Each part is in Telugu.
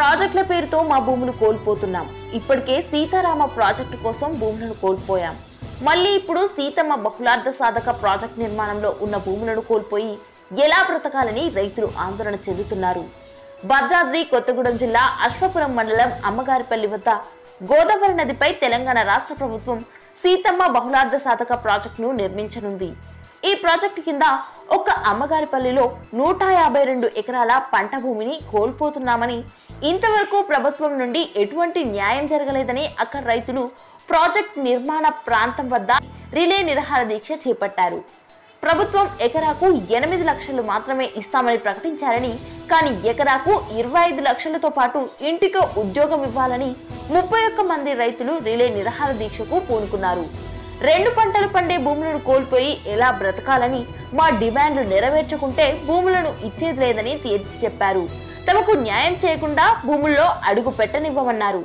ప్రాజెక్టుల పేరుతో మా భూములు కోల్పోతున్నాం ఇప్పటికే సీతారామ ప్రాజెక్టు కోసం భూములను కోల్పోయాం మళ్ళీ ఇప్పుడు సీతమ్మ బహుళార్థ సాధక ప్రాజెక్ట్ నిర్మాణంలో ఉన్న భూములను కోల్పోయి ఎలా బ్రతకాలని రైతులు ఆందోళన చెందుతున్నారు భద్రాద్రి కొత్తగూడెం జిల్లా అశ్వపురం మండలం అమ్మగారిపల్లి వద్ద గోదావరి నదిపై తెలంగాణ రాష్ట్ర ప్రభుత్వం సీతమ్మ బహుళార్థ సాధక ప్రాజెక్టును నిర్మించనుంది ఈ ప్రాజెక్టు కింద ఒక్క అమ్మగారిపల్లిలో నూట యాభై రెండు ఎకరాల పంట భూమిని కోల్పోతున్నామని ఇంతవరకు ప్రభుత్వం నుండి ఎటువంటి న్యాయం జరగలేదని అక్కడ రైతులు ప్రాజెక్ట్ నిర్మాణ ప్రాంతం వద్ద రిలే నిరాహార దీక్ష చేపట్టారు ప్రభుత్వం ఎకరాకు ఎనిమిది లక్షలు మాత్రమే ఇస్తామని ప్రకటించారని కానీ ఎకరాకు ఇరవై ఐదు లక్షలతో పాటు ఇంటికో ఉద్యోగం ఇవ్వాలని ముప్పై ఒక్క మంది రైతులు రిలే నిరాహార దీక్షకు పూనుకున్నారు రెండు పంటలు పండే భూములను కోల్పోయి ఎలా బ్రతకాలని మా డిమాండ్లు నెరవేర్చకుంటే భూములను ఇచ్చేది లేదని తేల్చి చెప్పారు తమకు న్యాయం చేయకుండా భూముల్లో అడుగు పెట్టనివ్వమన్నారు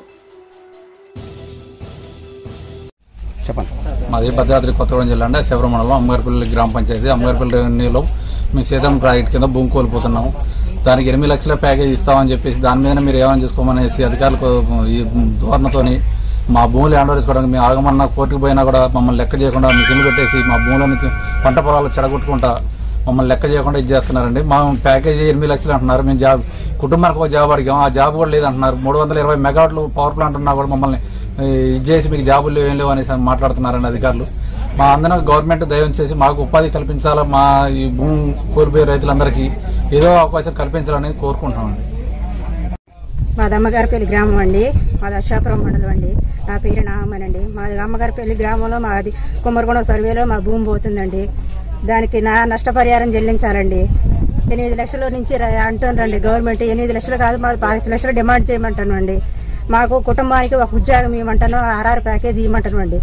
చెప్పండి మాది భద్రాద్రి కొత్తగూడెం జిల్లా అంటే శివరం మండలం అమ్మగారిపల్లి గ్రామ పంచాయతీ అమ్మగారిపల్లి రెవెన్యూలో మేము సీతం ప్రాజెక్ట్ కింద భూమి కోల్పోతున్నాము దానికి ఎనిమిది లక్షల ప్యాకేజ్ ఇస్తామని చెప్పేసి దాని మీద మీరు ఏమైనా చేసుకోమనేసి అధికారులకు ఈ ధోరణతోని మా భూములు హ్యాండ్ చేసుకోవడానికి మేము ఆగమన్నా కోర్టుకు పోయినా కూడా మమ్మల్ని లెక్క చేయకుండా మిషన్లు పెట్టేసి మా భూములను పంట పొలాలు చెడగొట్టుకుంటా మమ్మల్ని లెక్క చేయకుండా ఇది చేస్తున్నారండి మా ప్యాకేజీ ఎనిమిది లక్షలు అంటున్నారు మేము జాబ్ కుటుంబానికి ఒక జాబ్ అడిగాం ఆ జాబ్ కూడా లేదంటున్నారు మూడు వందల ఇరవై మెగావాట్లు పవర్ ప్లాంట్ ఉన్నా కూడా మమ్మల్ని ఈ, ఇది చేసి మీకు జాబులు లేవు ఏం లేవు అనేసి మాట్లాడుతున్నారండి అధికారులు మా అందరం గవర్నమెంట్ దయం చేసి మాకు ఉపాధి కల్పించాలా మా ఈ భూమి కోల్పోయే రైతులందరికీ ఏదో అవకాశం కల్పించాలని కోరుకుంటున్నామండి మాది అమ్మగారిపల్లి గ్రామం అండి మాది అశాపురం మండలం అండి నా పేరు నాగమ్మనండి మాది అమ్మగారిపల్లి గ్రామంలో మాది కుమ్మరగొండ సర్వేలో మా భూమి పోతుందండి దానికి నా నష్టపరిహారం చెల్లించాలండి ఎనిమిది లక్షల నుంచి ర- అంటుండ్రండి గవర్నమెంట్ ఎనిమిది లక్షలు కాదు మాది పాతిక లక్షలు డిమాండ్ చేయమంటాను అండి మాకు కుటుంబానికి ఒక ఉద్యోగం ఇవ్వమంటాను ఆర్ఆర్ ప్యాకేజీ ఇవ్వమంటాను అండి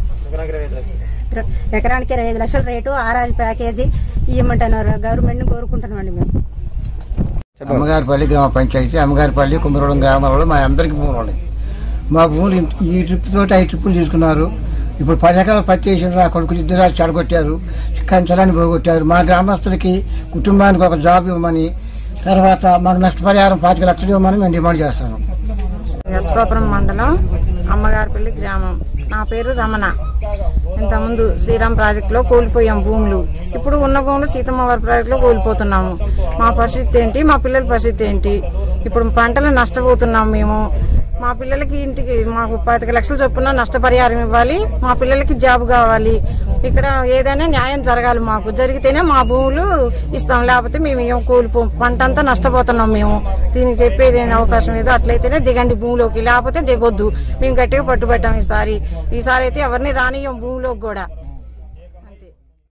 ర- ఎకరానికి ఇరవై ఐదు లక్షల రేటు ఆర్ఆర్ ప్యాకేజీ ఇవ్వమంటున్నారు గవర్నమెంట్ని కోరుకుంటున్నామండి మేము అమ్మగారిపల్లి గ్రామ పంచాయతీ అమ్మగారిపల్లి కుమ్మరోడం గ్రామాలలో మా అందరికి భూములు ఉన్నాయి మా భూములు ఇంత- ఈ ట్రిప్ తోటి ఐదు ట్రిప్పులు తీసుకున్నారు ఇప్పుడు పది ఎకరాలు పత్తి వేసిన నా కొడుకులు ఇద్దరు చెడగొట్టారు కంచలాన్ని పోగొట్టారు మా గ్రామస్తులకి కుటుంబానికి ఒక జాబ్ ఇవ్వమని తర్వాత మాకు నష్టపరిహారం పాతిక లక్షలు ఇవ్వమని మేము డిమాండ్ చేస్తాను ఎస్పాపురం మండలం అమ్మగారిపల్లి గ్రామం నా పేరు రమణ ఇంతకుముందు శ్రీరామ్ ప్రాజెక్టులో కోల్పోయాం భూములు ఇప్పుడు ఉన్న భూములు సీతమ్మవారి ప్రాజెక్టులో కోల్పోతున్నాము మా పరిస్థితి ఏంటి మా పిల్లల పరిస్థితి ఏంటి ఇప్పుడు పంటలు నష్టపోతున్నాం మేము మా పిల్లలకి ఇంటికి మాకు పాతిక లక్షలు చొప్పున నష్టపరిహారం ఇవ్వాలి మా పిల్లలకి జాబ్ కావాలి ఇక్కడ ఏదైనా న్యాయం జరగాలి మాకు జరిగితేనే మా భూములు ఇస్తాం లేకపోతే మేము ఏం కోల్పో పంట అంతా నష్టపోతున్నాం మేము దీనికి చెప్పేది ఏం అవకాశం ఏదో అట్లయితేనే దిగండి భూమిలోకి లేకపోతే దిగొద్దు మేము గట్టిగా పట్టుబట్టాం ఈసారి ఈసారి అయితే ఎవరిని రానియం భూమిలోకి కూడా